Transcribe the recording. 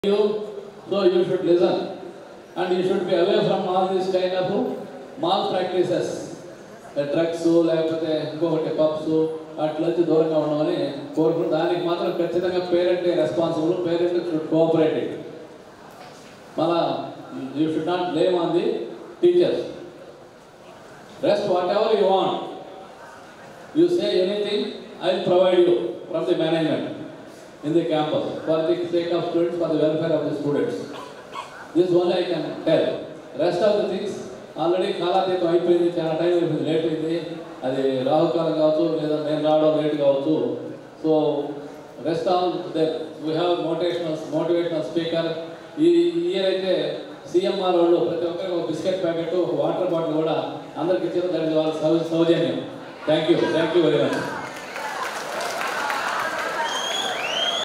you, so you should listen. And you should be away from all these kind of mal practices. Drugs లేకపోతే ఇంకొకటి pubs అట్లా వచ్చి దూరంగా ఉండమని కోరుకుని దానికి మాత్రం ఖచ్చితంగా parent responsible parent should cooperate మళ్ళా you should not blame on the teachers rest whatever you want you say anything I will provide you from the management in the campus for the sake of students, for the welfare of the students. This only I can tell. Rest of the things already కాలాతీతం అయిపోయింది చాలా time అయిపోయింది late అయింది అది రాహుకాలం కావచ్చు లేదా నేను రావడం లేట్ కావచ్చు so rest all they we have motivational motivational speaker ఈ ఇయర్ అయితే సిఎంఆర్ వాళ్ళు ప్రతి ఒక్కరికి ఒక బిస్కెట్ ప్యాకెట్ ఒక వాటర్ బాటిల్ కూడా అందరికి ఇచ్చారు దానికి వాళ్ళ సౌ సౌజన్యం thank you thank you very much